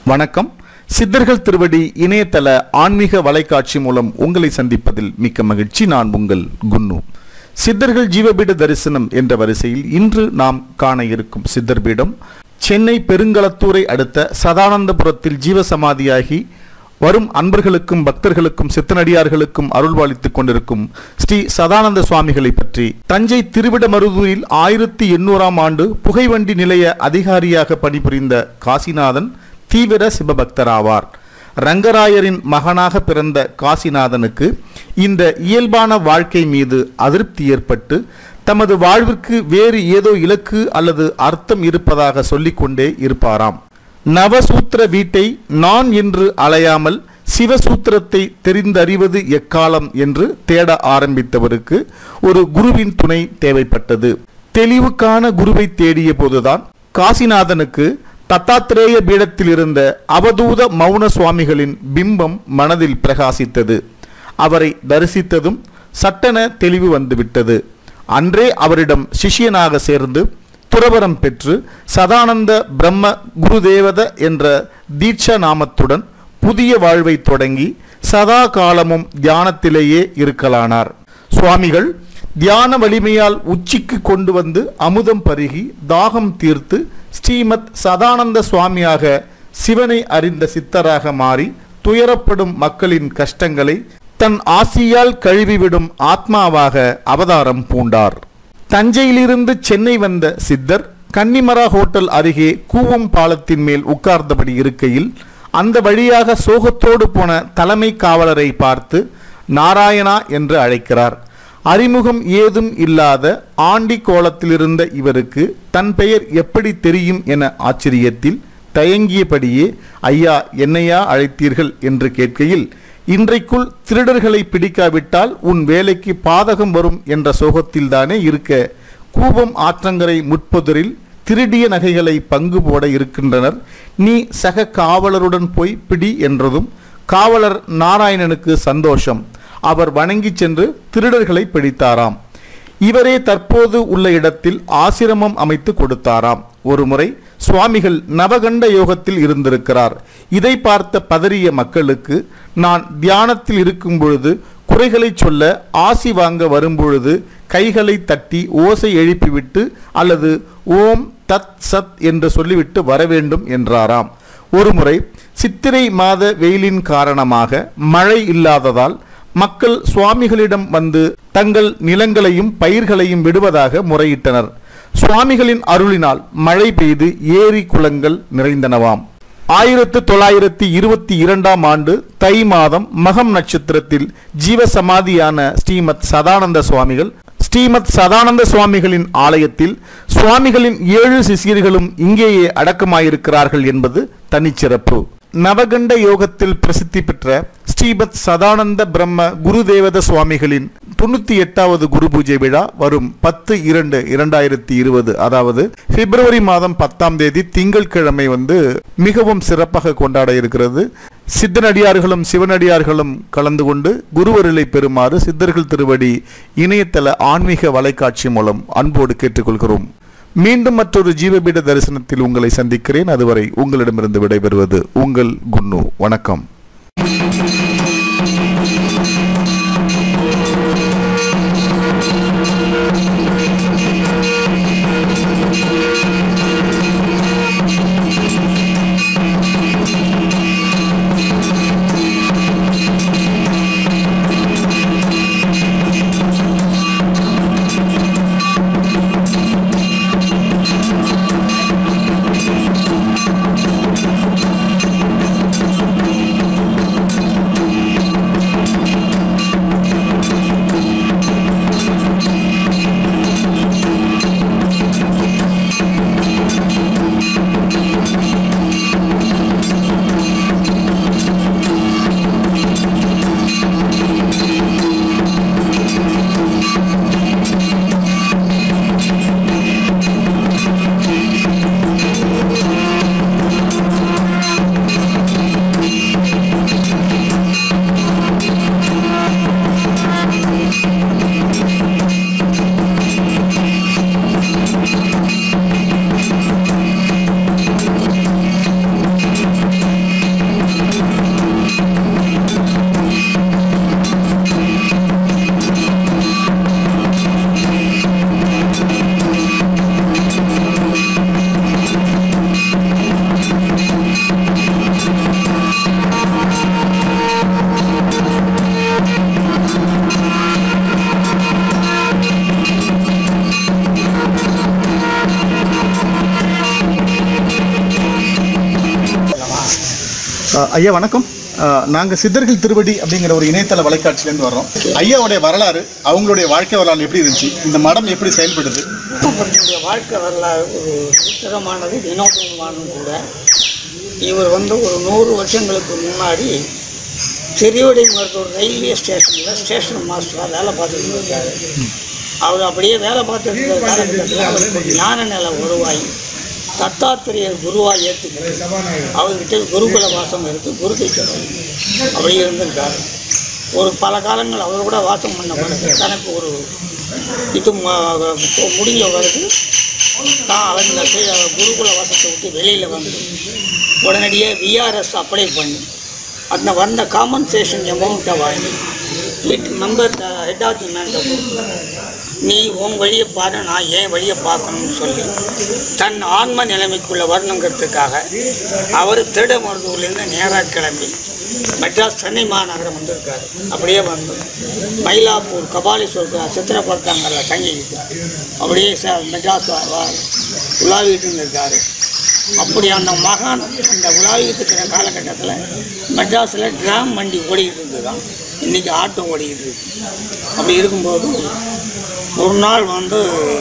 வணக்கம் சித்தர்கள் திருவடி இணையதள ஆன்மீக வலைக்காட்சி மூலம் உங்களை சந்திப்பதில் மிக்க மகிழ்ச்சி நான் உங்கள் குன்னு சித்தர்கள் ஜீவபீட தரிசனம் என்ற வரிசையில் இன்று நாம் காண இருக்கும் சித்தர் பீடம் சென்னை பெருங்களத்தூரை அடுத்த சதானந்தபுரத்தில் ஜீவசமாதியாகி வரும் அன்பர்களுக்கும் பக்தர்களுக்கும் சித்தனடியார்களுக்கும் அருள்வாளித்துக் கொண்டிருக்கும் ஸ்ரீ சதானந்த சுவாமிகளை பற்றி தஞ்சை திருவிடமருதூரில் ஆயிரத்தி எண்ணூறாம் ஆண்டு புகைவண்டி நிலைய அதிகாரியாக பணிபுரிந்த காசிநாதன் தீவிர சிவபக்தராவார் ரங்கராயரின் மகனாக பிறந்த காசிநாதனுக்கு இந்த இயல்பான வாழ்க்கை மீது அதிருப்தி ஏற்பட்டு தமது வாழ்விற்கு வேறு ஏதோ இலக்கு அல்லது அர்த்தம் இருப்பதாக சொல்லிக்கொண்டே இருப்பாராம் நவசூத்திர வீட்டை நான் என்று அலையாமல் சிவசூத்திரத்தை தெரிந்தறிவது எக்காலம் என்று தேட ஆரம்பித்தவருக்கு ஒரு குருவின் துணை தேவைப்பட்டது தெளிவுக்கான குருவை தேடிய போதுதான் காசிநாதனுக்கு தத்தாத்திரேய பீடத்தில் இருந்த அவதூத மௌன சுவாமிகளின் பிம்பம் மனதில் பிரகாசித்தது அவரை தரிசித்ததும் சட்டென தெளிவு வந்துவிட்டது அன்றே அவரிடம் சிஷ்யனாக சேர்ந்து துறவரம் பெற்று சதானந்த பிரம்ம குருதேவத என்ற தீட்சா நாமத்துடன் புதிய வாழ்வை தொடங்கி சதா காலமும் தியானத்திலேயே இருக்கலானார் சுவாமிகள் தியான வலிமையால் உச்சிக்கு கொண்டு வந்து அமுதம் பருகி தாகம் தீர்த்து ஸ்ரீமத் சதானந்த சுவாமியாக சிவனை அறிந்த சித்தராக மாறி துயரப்படும் மக்களின் கஷ்டங்களை தன் ஆசியால் கழுவிவிடும் ஆத்மாவாக அவதாரம் பூண்டார் தஞ்சையிலிருந்து சென்னை வந்த சித்தர் கன்னிமரா ஹோட்டல் அருகே கூவம் பாலத்தின் மேல் உட்கார்ந்தபடி இருக்கையில் அந்த வழியாக சோகத்தோடு போன தலைமை காவலரை பார்த்து நாராயணா என்று அழைக்கிறார் அறிமுகம் ஏதும் இல்லாத ஆண்டி கோலத்தில் இருந்த இவருக்கு தன் பெயர் எப்படி தெரியும் என ஆச்சரியத்தில் தயங்கியபடியே ஐயா என்னையா அழைத்தீர்கள் என்று கேட்கையில் இன்றைக்குள் திருடர்களை பிடிக்காவிட்டால் உன் வேலைக்கு பாதகம் வரும் என்ற சோகத்தில்தானே இருக்க கூபம் ஆற்றங்கரை முட்புதரில் திருடிய நகைகளை பங்கு போட இருக்கின்றனர் நீ சக காவலருடன் போய் பிடி என்றதும் காவலர் நாராயணனுக்கு சந்தோஷம் அவர் வணங்கி சென்று திருடர்களை பிடித்தாராம் இவரே தற்போது உள்ள இடத்தில் ஆசிரமம் அமைத்து கொடுத்தாராம் ஒருமுறை சுவாமிகள் நவகண்ட யோகத்தில் இருந்திருக்கிறார் இதை பார்த்த பதறிய மக்களுக்கு நான் தியானத்தில் இருக்கும் பொழுது குறைகளை சொல்ல ஆசி வாங்க வரும்பொழுது கைகளை தட்டி ஓசை எழுப்பிவிட்டு அல்லது ஓம் தத் சத் என்று சொல்லிவிட்டு வர வேண்டும் என்றாராம் ஒருமுறை சித்திரை மாத வெயிலின் காரணமாக மழை இல்லாததால் மக்கள் சுவாமிகளிடம் வந்து தங்கள் நிலங்களையும் பயிர்களையும் விடுவதாக முறையிட்டனர் சுவாமிகளின் அருளினால் மழை பெய்து ஏரி குளங்கள் நிறைந்தனவாம் ஆயிரத்து தொள்ளாயிரத்தி இருபத்தி இரண்டாம் ஆண்டு தை மாதம் மகம் நட்சத்திரத்தில் ஜீவசமாதியான ஸ்ரீமத் சதானந்த சுவாமிகள் ஸ்ரீமத் சதானந்த சுவாமிகளின் ஆலயத்தில் சுவாமிகளின் ஏழு சிஷியர்களும் இங்கேயே அடக்கமாயிருக்கிறார்கள் என்பது தனிச்சிறப்பு நவகண்ட யோகத்தில் பிரசித்தி பெற்ற ஸ்ரீமத் சதானந்த பிரம்ம குருதேவத சுவாமிகளின் தொண்ணூத்தி எட்டாவது குரு பூஜை விழா வரும் பத்து இரண்டு இரண்டாயிரத்தி இருபது அதாவது பிப்ரவரி மாதம் பத்தாம் தேதி திங்கட்கிழமை வந்து மிகவும் சிறப்பாக கொண்டாட இருக்கிறது சித்தனடியார்களும் சிவனடியார்களும் கலந்து கொண்டு குருவருளை பெறுமாறு சித்தர்கள் திருவடி இணையதள ஆன்மீக வலைக்காட்சி மூலம் அன்போடு கேட்டுக்கொள்கிறோம் மீண்டும் மற்றொரு ஜீவபீட தரிசனத்தில் உங்களை சந்திக்கிறேன் அதுவரை உங்களிடமிருந்து விடைபெறுவது உங்கள் குன்னு வணக்கம் அஹ், ஐயா வணக்கம் நாங்கள் சித்தர்கள் திருவடி அப்படிங்கிற ஒரு இணையதள வலைக்காட்சியிலேருந்து வர்றோம் ஐயாவுடைய வரலாறு அவங்களுடைய வாழ்க்கை வரலாறு எப்படி இருந்துச்சு இந்த மடம் எப்படி செயல்படுது அவருடைய வாழ்க்கை வரலாறு ஒரு விசித்திரமானது வினோதமானதும் கூட இவர் வந்து ஒரு நூறு வருஷங்களுக்கு முன்னாடி சிறியவடை மருத்துவர் ரயில்வே ஸ்டேஷனில் ஸ்டேஷன் மாஸ்டராக வேலை பார்த்துட்டு இருக்காரு அவர் அப்படியே வேலை பார்த்துட்டு இருந்த காலகட்டத்தில் அவருக்கு ஒரு ஞான நிலை உருவாகி தத்தாத்திரியர் குருவாக ஏற்றுக்கிட்டு அவர்கிட்ட குருகுல வாசம் இருக்குது குரு கைத்தவர் அப்படி இருந்திருக்காரு ஒரு பல காலங்கள் அவர் கூட வாசம் பண்ண பிறகு தனக்கு ஒரு இது ம- முடிஞ்ச பிறகு தான் அவங்க குருகுல வாசத்தை விட்டு வெளியில் வந்து உடனடியே விஆர்எஸ் அப்ளை பண்ணி அந்த வந்த காம்பன்சேஷன் அமௌண்ட்டை வாங்கி head member head of the மேன்கிட்ட நீ உன் வழியை பாரு நான் ஏன் வழியை பார்க்கணும்னு சொல்லி தன் ஆன்ம நிலைமைக்குள்ள வரணுங்கிறதுக்காக அவர் திருட மருத்துவர்லேருந்து நேராக கிளம்பி மெட்ராஸ் சென்னை மாநகரம் வந்திருக்காரு அப்படியே வந்து மயிலாப்பூர் கபாலீஸ்வரர் சித்திரப்படுத்தாங்கல்ல தங்கிக்கிட்டு அப்படியே ச மெட்ராஸ் வ- வ- உலாவிட்டு இருந்திருக்காரு அப்படி அந்த மகான் அந்த உலாவிட்டு இருக்கிற காலகட்டத்தில் மெட்ராஸில் டிராம் வண்டி ஓடிக்கிட்டு இருந்தது தான் இன்றைக்கி ஆட்டோ ஓடிக்கிட்டு இருக்கு அப்படி இருக்கும்போது ஒரு நாள் வந்து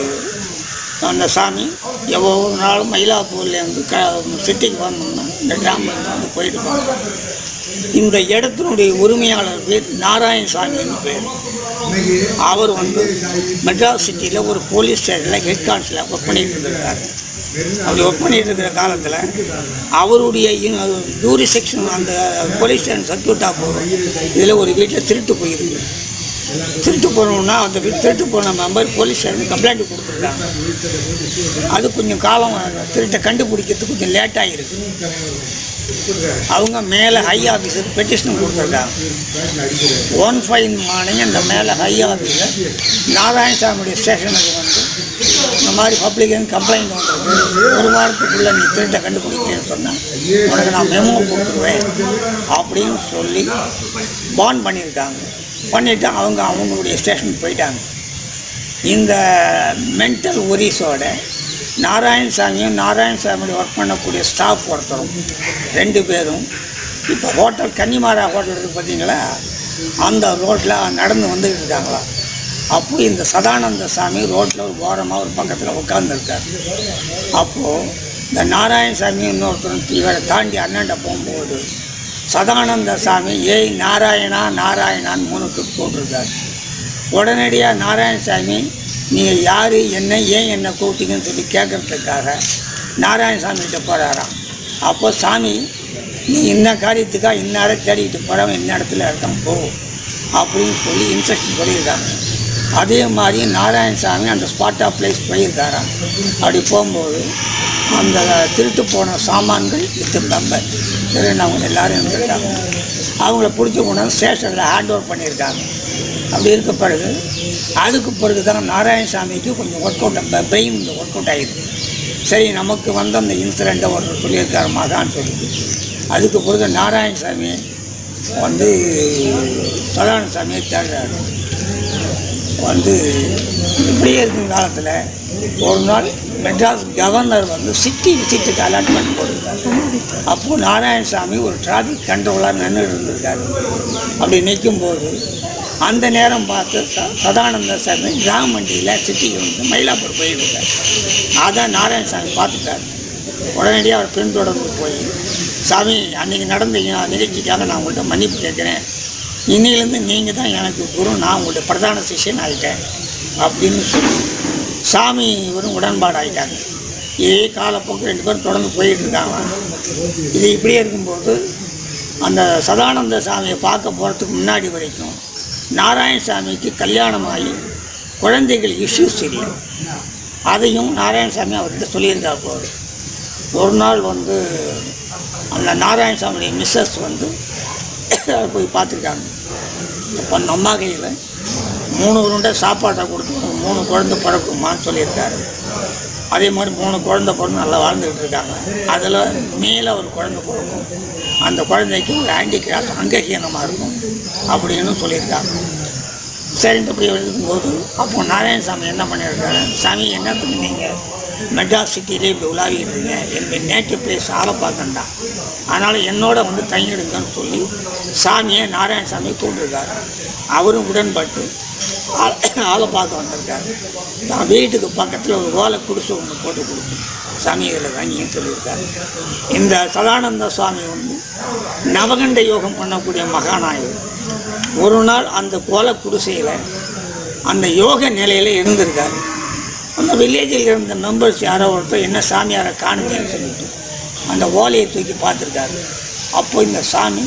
அந்த சாமி எவ்வளோ ஒரு நாள் மயிலாப்பூர்லேருந்து க சிட்டிக்கு வரணும்னா இந்த டிராமில் வந்து போயிட்டு போனோம் இந்த இடத்தினுடைய உரிமையாளர் பேர் நாராயணசாமின்னு பேர் அவர் வந்து மெட்ராஸ் சிட்டியில் ஒரு போலீஸ் ஸ்டேஷனில் ஹெட் கான்ஸ்டபிளாக ஒர்க் பண்ணிட்டு இருந்திருக்காரு அப்படி ஒர்க் பண்ணிட்டு இருக்கிற காலத்தில் அவருடைய ஜூரி செக்ஷன் அந்த போலீஸ் ஸ்டேஷன் சர்க்கியூட் ஆஃப் இதில் ஒரு வீட்டில் திருட்டு போயிருக்கு திருட்டு போனோம்னா அந்த வீட்டு திருட்டு போன மெம்பர் போலீஸ் ஸ்டேஷன் கம்ப்ளைண்ட் கொடுத்துருக்காங்க அது கொஞ்சம் காலம் திருட்டை கண்டுபிடிக்கிறதுக்கு கொஞ்சம் லேட் ஆகிருக்கு அவங்க மேலே ஹை ஆஃபீஸர் பெட்டிஷன் கொடுத்துருக்காங்க ஒன் ஃபைவ் மார்னிங் அந்த மேலே ஹை ஆஃபீஸர் நாராயணசாமியுடைய ஸ்டேஷனுக்கு வந்து இந்த மாதிரி பப்ளிக் கம்ப்ளைண்ட் வந்திருக்கு ஒரு வாரத்துக்குள்ளே நீ திருட்டை கண்டுபிடிக்கிறேன்னு சொன்னால் உனக்கு நான் மெமோ கொடுத்துருவேன் அப்படின்னு சொல்லி பான் பண்ணியிருக்காங்க பண்ணிவிட்டு அவங்க அவங்களுடைய ஸ்டேஷனுக்கு போயிட்டாங்க இந்த மென்டல் ஒரிஸோட நாராயணசாமியும் நாராயணசாமியோட ஒர்க் பண்ணக்கூடிய ஸ்டாஃப் ஒருத்தரும் ரெண்டு பேரும் இப்போ ஹோட்டல் கன்னிமாரா ஹோட்டல் இருக்குது பார்த்தீங்களா அந்த ரோட்டில் நடந்து வந்துக்கிட்டு இருக்காங்களா அப்போ இந்த சதானந்த சாமி ரோட்டில் ஒரு ஓரமாக ஒரு பக்கத்தில் உட்காந்துருக்கார் அப்போது இந்த நாராயணசாமி இன்னொருத்தரும் இவரை தாண்டி அண்ணாண்ட போகும்போது சதானந்த சாமி ஏய் நாராயணா நாராயணான்னு மூணு துட்டு போட்டிருக்காரு உடனடியாக நாராயணசாமி நீங்கள் யார் என்ன ஏன் என்னை கூப்பிட்டீங்கன்னு சொல்லி கேட்குறதுக்காக நாராயணசாமிகிட்ட போகிறாராம் அப்போ சாமி நீ இன்ன காரியத்துக்காக இந்நேரம் தேடிக்கிட்டு போகிறவன் இன்ன இடத்துல இருக்கான் போ அப்படின்னு சொல்லி இன்ஸ்ட்ரக்ஷன் சொல்லியிருக்காங்க அதே மாதிரி நாராயணசாமி அந்த ஸ்பாட் ஆஃப் பிளேஸ் போயிருக்காராம் அப்படி போகும்போது அந்த திருட்டு போன சாமான்கள் வித்து மெம்பர் திருநவங்க எல்லாரும் இருந்திருக்காங்க அவங்கள பிடிச்சி கொண்டாந்து ஸ்டேஷனில் ஹேண்ட் ஓவர் பண்ணியிருக்காங்க அப்படி இருக்க பிறகு அதுக்கு பிறகு தான் நாராயணசாமிக்கு கொஞ்சம் work out brain work out ஆகிருக்கு சரி நமக்கு வந்து அந்த இன்சிடெண்ட்டை ஒருத்தர் சொல்லியிருக்காரு மகான்னு சொல்லிட்டு அதுக்கு பிறகு நாராயணசாமி வந்து சதானசாமியை தேடுறாரு வந்து இப்படியே இருக்கும் காலத்தில் ஒரு நாள் மெட்ராஸ் கவர்னர் வந்து சிட்டி விசிட்டுக்கு அலாட்மெண்ட் போட்டிருக்காரு அப்போது நாராயணசாமி ஒரு டிராஃபிக் கண்ட்ரோலாக நின்றுட்டு இருந்திருக்காரு அப்படி நிற்கும்போது அந்த நேரம் பார்த்து ச சதானந்த சாமி கிராம வண்டியில் சிட்டிக்கு வந்து மயிலாப்பூர் போயிருக்கார் அதான் நாராயணசாமி பார்த்துட்டார் உடனடியாக அவர் பின்தொடர்ந்து போய் சாமி அன்றைக்கி நடந்த இ- நிகழ்ச்சிக்காக நான் உங்கள்கிட்ட மன்னிப்பு கேட்குறேன் இன்னிலேருந்து நீங்கள் தான் எனக்கு குரு நான் உங்கள்கிட்ட பிரதான சிஷ்யன் ஆகிட்டேன் அப்படின்னு சொல்லி சாமி இவரும் உடன்பாடு ஆகிட்டாங்க இதே காலப்போக்கு ரெண்டு பேரும் தொடர்ந்து போயிட்டு இருக்காங்க இது இப்படியே இருக்கும்போது அந்த சதானந்த சாமியை பார்க்க போகிறதுக்கு முன்னாடி வரைக்கும் நாராயணசாமிக்கு கல்யாணமாகி குழந்தைகள் இஷ்யூஸ் இல்லை அதையும் நாராயணசாமி அவர்கிட்ட சொல்லியிருக்கார் போது ஒரு நாள் வந்து அந்த நாராயணசாமியுடைய மிஸ்ஸஸ் வந்து போய் பார்த்துருக்காங்க அப்போ அந்த அம்மா கையில் மூணு உருண்டை சாப்பாட்டை கொடுத்து மூணு குழந்தை பிறக்குமான்னு சொல்லியிருக்காரு அதே மாதிரி மூணு குழந்தை பிறந்து நல்லா வாழ்ந்துக்கிட்டு இருக்காங்க அதில் மேலே ஒரு குழந்தை பிறக்கும் அந்த குழந்தைக்கு ஒரு ஹேண்டிகிராஃப்ட் அங்ககீனமாக இருக்கும் அப்படின்னு சொல்லியிருக்காங்க சரின்ட்டு இப்படி இருக்கும்போது அப்போ நாராயணசாமி என்ன பண்ணியிருக்காரு சாமி என்னத்துக்கு நீங்கள் மெட்ராஸ் சிட்டியிலே இப்படி உலாவிடுறீங்க எங்கள் நேட்டிவ் பிளேஸ் ஆலப்பாக்கம் தான் அதனால் என்னோட வந்து தங்கிடுங்கன்னு சொல்லி சாமியை நாராயணசாமி கூப்பிட்டுருக்காரு அவரும் உடன்பட்டு ஆல ஆலப்பாக்கம் வந்திருக்காரு தான் வீட்டுக்கு பக்கத்தில் ஒரு ஓலை குடிசை ஒன்று போட்டு கொடுக்கும் சாமி இதில் தங்கின்னு சொல்லியிருக்காரு இந்த சதானந்த சுவாமி வந்து நவகண்ட யோகம் பண்ணக்கூடிய மகாநாயகர் ஒரு நாள் அந்த கோல குடிசையில் அந்த யோக நிலையில் இருந்திருக்காரு அந்த வில்லேஜில் இருந்த மெம்பர்ஸ் யாரோ ஒருத்தர் என்ன சாமியாரை காணுங்கன்னு சொல்லிட்டு அந்த ஓலையை தூக்கி பார்த்துருக்காரு அப்போ இந்த சாமி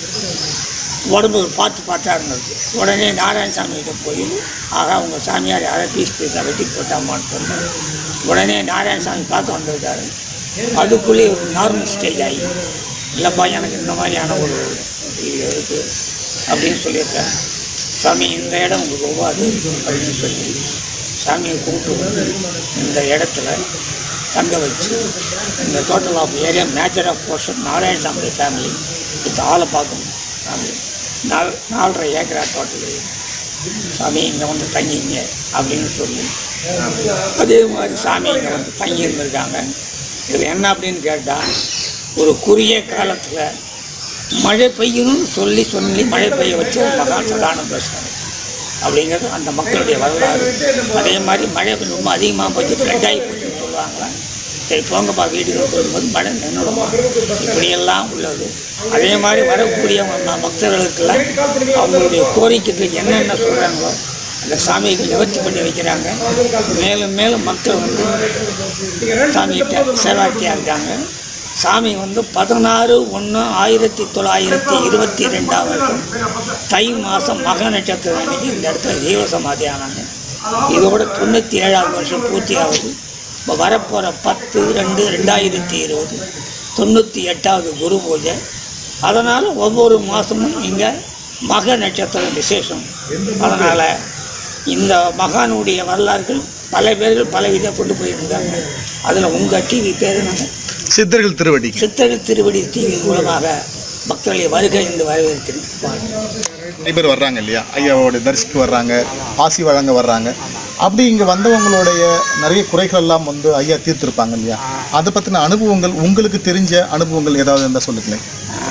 உடம்பு பார்த்து பார்த்தா இருந்தது உடனே நாராயணசாமி கிட்ட போய் ஆகா உங்கள் சாமியார் யாரோ பீஸ் பீஸாக வெட்டி போட்டாமான்னு சொன்னார் உடனே நாராயணசாமி பார்க்க வந்திருக்காரு அதுக்குள்ளே ஒரு நார்மல் ஸ்டேஜ் ஆகி இல்லைப்பா எனக்கு இந்த மாதிரியான ஒரு இது இருக்குது அப்படின்னு சொல்லியிருக்காரு சாமி இந்த இடம் உங்களுக்கு ஒவ்வாது அப்படின்னு சொல்லி சாமியை கூப்பிட்டு வந்து இந்த இடத்துல தங்க வச்சு இந்த total of area major of portion Narayanasamy family with ஆளை பார்க்கணும் ஃபேமிலி நால் நாலரை ஏக்கரா டோட்டல் சாமி இங்கே வந்து தங்கிங்க அப்படின்னு சொல்லி அதே மாதிரி சாமி இங்கே வந்து தங்கி இருந்திருக்காங்க இது என்ன அப்படின்னு கேட்டால் ஒரு குறுகிய காலத்தில் மழை பெய்யணும்னு சொல்லி சொல்லி மழை பெய்ய வச்ச மகா சதானந்த சுவாமி அப்படிங்கிறது அந்த மக்களுடைய வரலாறு அதே மாதிரி மழை ரொம்ப அதிகமாக போச்சு ஃப்ளட் ஆகி போச்சுன்னு சொல்லுவாங்களா சரி போங்கப்பா வீட்டுக்கு சொல்லும்போது மழை நின்றுடுமா இப்படியெல்லாம் உள்ளது அதே மாதிரி வரக்கூடிய ம- பக்தர்களுக்கெல்லாம் அவங்களுடைய கோரிக்கைகள் என்னென்ன சொல்கிறாங்களோ அந்த சாமிக்கு நிவர்த்தி பண்ணி வைக்கிறாங்க மேலும் மேலும் மக்கள் வந்து சாமிகிட்ட சேவார்த்தியாக இருக்காங்க சாமி வந்து பதினாறு ஒன்று ஆயிரத்தி தொள்ளாயிரத்தி இருபத்தி ரெண்டாம் வருஷம் தை மாதம் மக நட்சத்திரம் அன்னைக்கு இந்த இடத்துல ஜீவ சமாதி ஆனாங்க இதோட தொண்ணூற்றி ஏழாவது வருஷம் பூர்த்தி ஆகுது இப்போ வரப்போகிற பத்து ரெண்டு ரெண்டாயிரத்தி இருபது தொண்ணூற்றி எட்டாவது குரு பூஜை அதனால் ஒவ்வொரு மாதமும் இங்கே மக நட்சத்திரம் விசேஷம் அதனால் இந்த மகானுடைய வரலாறுகள் பல பேர்கள் பல விதம் கொண்டு போயிருக்காங்க அதில் உங்கள் டிவி பேர் நாங்கள் சித்தர்கள் திருவடி சித்தர்கள் திருவடி டிவி மூலமாக மக்களுடைய வருகை என்று வரவேற்கிறேன் நிறைய பேர் வர்றாங்க இல்லையா ஐயாவோட தரிசிக்கு வர்றாங்க ஆசி வழங்க வர்றாங்க அப்படி இங்கே வந்தவங்களுடைய நிறைய குறைகள் எல்லாம் வந்து ஐயா தீர்த்திருப்பாங்க இல்லையா அதை பற்றின அனுபவங்கள் உங்களுக்கு தெரிஞ்ச அனுபவங்கள் ஏதாவது இருந்தால் சொல்லுங்களேன்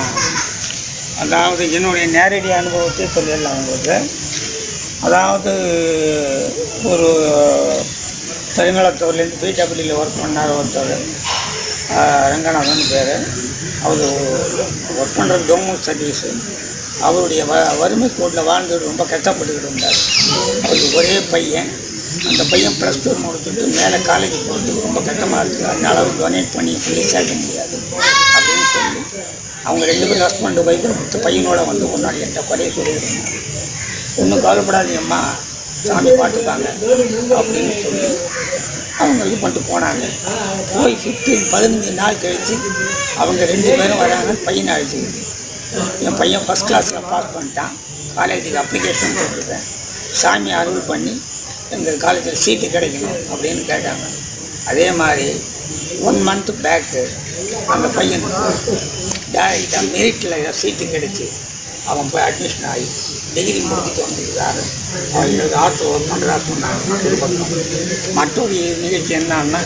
அதாவது என்னுடைய நேரடி அனுபவத்தை சொல்லிடலாம் உங்களுக்கு அதாவது ஒரு பெருங்களத்தூர்லேருந்து பிடபிள்யூவில் ஒர்க் பண்ணார் ஒருத்தர் ஆஹ் ரங்கநாதன் பேர் அவர் ஒர்க் பண்ணுறது கவர்மெண்ட் சர்வீஸு அவருடைய வ வறுமை கோட்டில் வாழ்ந்துட்டு ரொம்ப கஷ்டப்பட்டுக்கிட்டு இருந்தார் அவருக்கு ஒரே பையன் அந்த பையன் ப்ளஸ் டூ முடிச்சுட்டு மேலே காலேஜ் போகிறதுக்கு ரொம்ப கஷ்டமாக இருக்குது அதனால் அவர் டொனேட் பண்ணி சொல்லி சேர்க்க முடியாது அப்படின்னு சொல்லி அவங்க ரெண்டு பேரும் ஹஸ்பண்ட் ஒய்ஃப் மொத்த பையனோட வந்து முன்னாடி என்கிட்ட கொலையை சொல்லியிருந்தாங்க ஒன்றும் கவலைப்படாதீங்கம்மா சாமி பார்த்துப்பாங்க அப்படின்னு சொல்லி அவங்க இது பண்ணிட்டு போனாங்க போய் ஃபிஃப்டீன் பதினஞ்சு நாள் கழித்து அவங்க ரெண்டு பேரும் வராங்க பையனை அழைச்சிக்கிட்டு என் பையன் ஃபஸ்ட் கிளாஸில் பாஸ் பண்ணிட்டான் காலேஜுக்கு அப்ளிகேஷன் போட்டிருக்கேன் சாமி அருள் பண்ணி எங்கள் காலேஜில் சீட்டு கிடைக்கணும் அப்படின்னு கேட்டாங்க அதே மாதிரி ஒன் மந்த் பேக்கு அந்த பையனுக்கு டேரெக்டாக மெரிட்டில் சீட்டு கிடைச்சி அவன் போய் அட்மிஷன் ஆகி டிகிரி முடிச்சுட்டு வந்துருக்காரு அவங்களுக்கு ஆர்ட்ஸ் ஒர்க் பண்ணுறா சொன்னாங்க திருப்பக்கம் மற்றொரு நிகழ்ச்சி என்னன்னா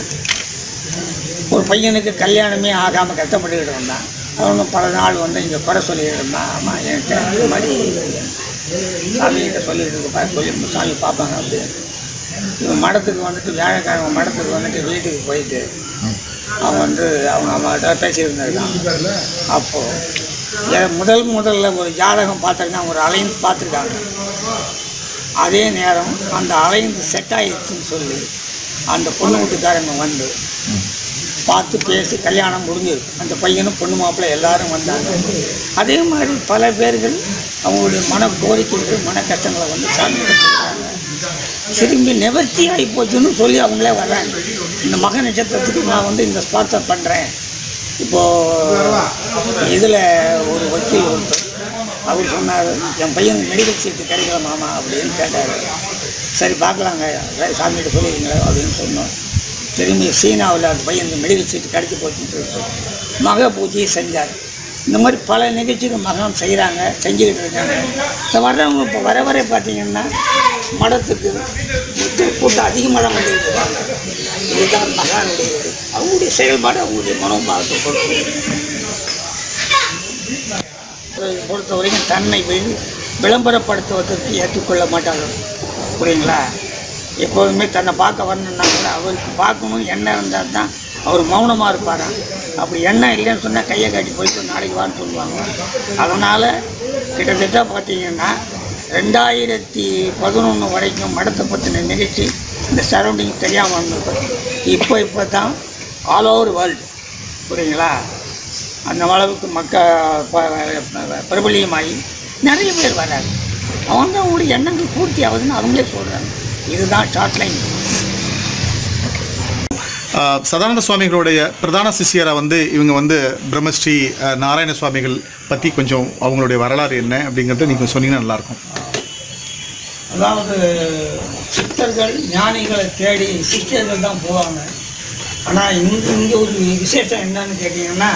ஒரு பையனுக்கு கல்யாணமே ஆகாமல் கஷ்டப்பட்டுக்கிட்டு இருந்தான் அவங்க பல நாள் வந்து இங்கே குறை சொல்லிக்கிட்டு இருந்தான் ஆமாம் என்கிட்ட இந்த மாதிரி சாமிகிட்ட சொல்லிட்டு இருப்பா சொல்லி சாமி பார்ப்பாங்க அப்படின்னு இவன் மடத்துக்கு வந்துட்டு வியாழக்கிழமை மடத்துக்கு வந்துட்டு வீட்டுக்கு போயிட்டு அவன் வந்து அவங்க அம்மாட்ட பேசியிருந்திருக்கான் அப்போது எ- முதல் முதல்ல ஒரு ஜாதகம் பார்த்துருக்கான் ஒரு அலைன்ஸ் பார்த்துருக்காங்க அதே நேரம் அந்த அலைன்ஸ் செட் ஆயிடுச்சுன்னு சொல்லி அந்த பொண்ணு வீட்டுக்காரங்க வந்து பார்த்து பேசி கல்யாணம் முடிஞ்சிருக்கு அந்த பையனும் பொண்ணு மாப்பிள்ளை எல்லாரும் வந்தாங்க அதே மாதிரி பல பேர்கள் அவங்களுடைய மன கோரிக்கைகள் மன கஷ்டங்களை வந்து சாமி சொல்கிறாங்க திரும்பி நிவர்த்தி ஆகி போச்சுன்னு சொல்லி அவங்களே வர்றாங்க இந்த மக நட்சத்திரத்துக்கு நான் வந்து இந்த ஸ்பான்சர் பண்ணுறேன் இப்போது இதில் ஒரு வக்கீல் ஒருத்தர் அவர் சொன்னார் என் பையன் மெடிக்கல் சீட்டு கிடைக்கல மாமா அப்படின்னு கேட்டார் சரி பார்க்கலாங்க சாமிகிட்ட சொல்லிடுங்களே அப்படின்னு சொன்னோம் திரும்பி சீனாவில் அந்த பையனுக்கு மெடிக்கல் சீட்டு கிடைச்சி போச்சுன்னு சொல்லிட்டு மக பூஜையை செஞ்சார் இந்த மாதிரி பல நிகழ்ச்சிகள் மகன் செய்கிறாங்க செஞ்சுக்கிட்டு இருக்காங்க இந்த வர்றவங்க இப்போ வர வர பார்த்தீங்கன்னா மடத்துக்கு மக்கள் கூட்டம் அதிகமாக தான் வந்துக்கிட்டு இருக்காங்க இதுதான் மகானுடைய இது அவங்களுடைய செயல்பாடு அவங்களுடைய மனோபாவத்தை பொறுத்து அதை பொறுத்த வரைக்கும் தன்னை வி- விளம்பரப்படுத்துவதற்கு ஏற்றுக்கொள்ள மாட்டார்கள் புரியுங்களா எப்போதுமே தன்னை பார்க்க வரணுன்னா கூட அவருக்கு பார்க்கணும்னு எண்ணம் இருந்தால் தான் அவர் மௌனமாக இருப்பாராம் அப்படி எண்ணம் இல்லைன்னு சொன்னால் கையை காட்டி போயிட்டு நாளைக்கு வான்னு சொல்லுவாங்க அதனால் கிட்டத்தட்ட பார்த்தீங்கன்னா ரெண்டாயிரத்தி பதினொன்று வரைக்கும் மடத்தை பற்றின நிகழ்ச்சி இந்த சரௌண்டிங் தெரியாமல் இருந்தது இப்போ இப்போ தான் ஆல் ஓவர் வேர்ல்டு புரியுங்களா அந்த அளவுக்கு மக்க ப- ப- பிரபலியமாகி நிறைய பேர் வராங்க அவங்க அவங்களுடைய எண்ணங்கள் பூர்த்தி ஆகுதுன்னு அவங்களே சொல்கிறாங்க இதுதான் ஷார்ட் லைன் ஆஹ் சதானந்த சுவாமிகளுடைய பிரதான சிஷ்யரை வந்து இவங்க வந்து பிரம்மஸ்ரீ ஆஹ் நாராயண சுவாமிகள் பற்றி கொஞ்சம் அவங்களுடைய வரலாறு என்ன அப்படிங்கிறத நீங்கள் சொன்னீங்கன்னா நல்லாயிருக்கும் அதாவது சித்தர்கள் ஞானிகளை தேடி சிஷ்யர்கள் தான் போவாங்க ஆனால் இங்கே இங்கே ஒரு விசேஷம் என்னன்னு கேட்டிங்கன்னா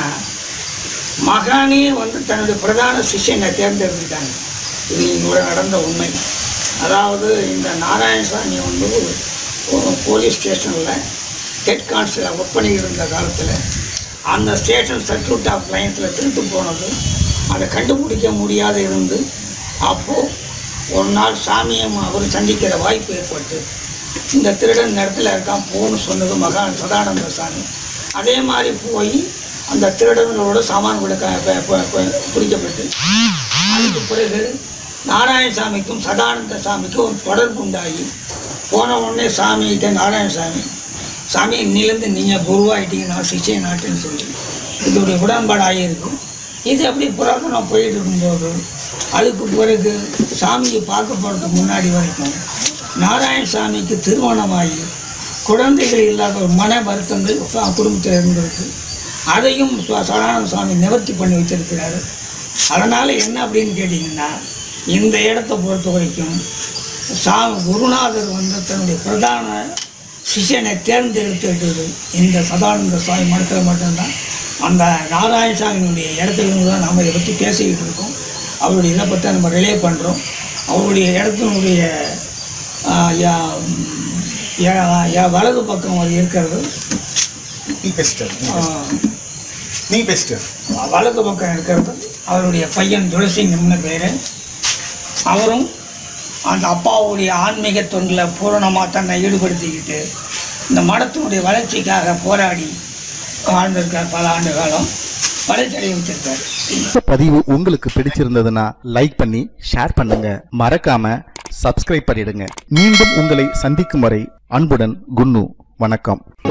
மகானே வந்து தன்னுடைய பிரதான சிஷ்யனை தேர்ந்தெடுத்துட்டாங்க இது இங்கே நடந்த உண்மை அதாவது இந்த நாராயணசாமி வந்து ஒரு- ஒரு போலீஸ் ஸ்டேஷனில் ஹெட் கான்ஸ்டபிள் ஒர்க் பண்ணிக்கிட்டு இருந்த காலத்தில் அந்த ஸ்டேஷன் சர்க்கியூட் ஆஃப் லைன்ஸில் திருட்டு போனது அதை கண்டுபிடிக்க முடியாத இருந்து அப்போது ஒரு நாள் சாமியை அவர் சந்திக்கிற வாய்ப்பு ஏற்பட்டு இந்த திருடன் இந்த இடத்துல இருக்கான் போன்னு சொன்னது மகான் சதானந்த சாமி அதே மாதிரி போய் அந்த திருடர்களோட சாமான் கூட க- ப- ப- ப- பிடிக்கப்பட்டு அதுக்கு பிறகு நாராயணசாமிக்கும் சதானந்த சாமிக்கும் ஒரு தொடர்பு உண்டாகி போன உடனே சாமிகிட்ட நாராயணசாமி சாமி இன்னிலேருந்து நீங்கள் குருவாயிட்டீங்க நான் சிஷ்ய நாட்டுன்னு சொல்லி இதோடைய உடன்பாடு ஆகியிருக்கு இது அப்படி புராதனம் போயிட்டு இருக்கும்போது அதுக்கு பிறகு சாமியை பார்க்க போகிறதுக்கு முன்னாடி வரைக்கும் நாராயணசாமிக்கு திருமணமாகி குழந்தைகள் இல்லாத ஒரு மன வருத்தங்கள் சா- குடும்பத்தில் இருந்திருக்கு அதையும் ச- சதானந்த சுவாமி நிவர்த்தி பண்ணி வச்சிருக்கிறாரு அதனால் என்ன அப்படின்னு கேட்டிங்கன்னா இந்த இடத்த பொறுத்த வரைக்கும் சா குருநாதர் வந்து தன்னுடைய பிரதான சிஷ்யனை தேர்ந்தெடுத்துட்டது இந்த சதானந்த சுவாமி மடத்தில் மட்டும்தான் அந்த நாராயணசாமியினுடைய இடத்துல இருந்து தான் நாம் இதை பற்றி பேசிக்கிட்டு இருக்கோம் அவருடைய இதை பற்றி நம்ம ரிலே பண்ணுறோம் அவருடைய இடத்தினுடைய ஆ, யா- ம், யா- யா- வலது பக்கம் அது இருக்கிறது நீ பெஸ்ட்டு ஆ, நீ பெஸ்ட்டு வலது பக்கம் இருக்கிறது அவருடைய பையன் துளசிங்கம்னு பேர் அவரும் அந்த அப்பாவுடைய ஆன்மீக தொண்டில் பூரணமாக தன்னை ஈடுபடுத்திக்கிட்டு இந்த மடத்தினுடைய வளர்ச்சிக்காக போராடி வாழ்ந்திருக்கார் பல ஆண்டு காலம் வளர்ச்சி அடைய வச்சிருக்கார் இந்த பதிவு உங்களுக்கு பிடிச்சிருந்ததுன்னா லைக் பண்ணி ஷேர் பண்ணுங்க மறக்காம சப்ஸ்கிரைப் பண்ணிடுங்க மீண்டும் உங்களை சந்திக்கும் வரை அன்புடன் குன்னு வணக்கம்